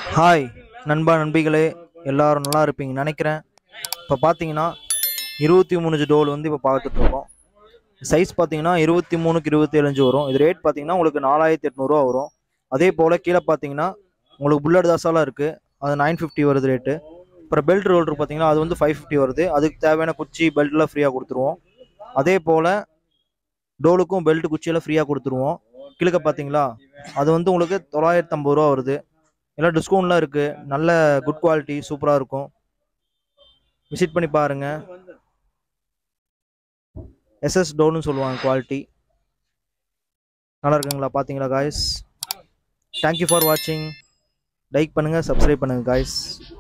hi நண்பா நண்பிகளே எல்லாரும் நல்லா இருப்பீங்கன்னு நினைக்கிறேன் இப்போ பார்த்தீங்கன்னா இருபத்தி மூணு டோல் வந்து இப்போ பார்த்துட்டு இருக்கோம் சைஸ் பார்த்தீங்கன்னா இருபத்தி மூணுக்கு இருபத்தி ஏழு வரும் இது ரேட் பார்த்தீங்கன்னா உங்களுக்கு நாலாயிரத்தி எட்நூறுவா வரும் அதே போல் கீழே பார்த்தீங்கன்னா உங்களுக்கு புல்லட் தாசாலாம் இருக்குது அது நைன் ஃபிஃப்டி வருது ரேட்டு அப்புறம் பெல்ட் ரோல்டர் பார்த்தீங்கன்னா அது வந்து ஃபைவ் ஃபிஃப்டி வருது அதுக்கு தேவையான குச்சி பெல்ட்லாம் ஃப்ரீயாக கொடுத்துருவோம் அதே போல் டோலுக்கும் பெல்ட் குச்சியெல்லாம் ஃப்ரீயாக கொடுத்துருவோம் கிழக்க பார்த்தீங்களா அது வந்து உங்களுக்கு தொள்ளாயிரத்தி ஐம்பது ரூபா வருது எல்லாம் டிஸ்கவுண்ட்லாம் இருக்குது நல்ல குட் குவாலிட்டி சூப்பராக இருக்கும் விசிட் பண்ணி பாருங்கள் எஸ்எஸ் டோல்னு சொல்லுவாங்க குவாலிட்டி நல்லா இருக்குங்களா பார்த்தீங்களா காய்ஸ் தேங்க்யூ ஃபார் வாட்சிங் லைக் பண்ணுங்கள் சப்ஸ்கிரைப் பண்ணுங்கள் காய்ஸ்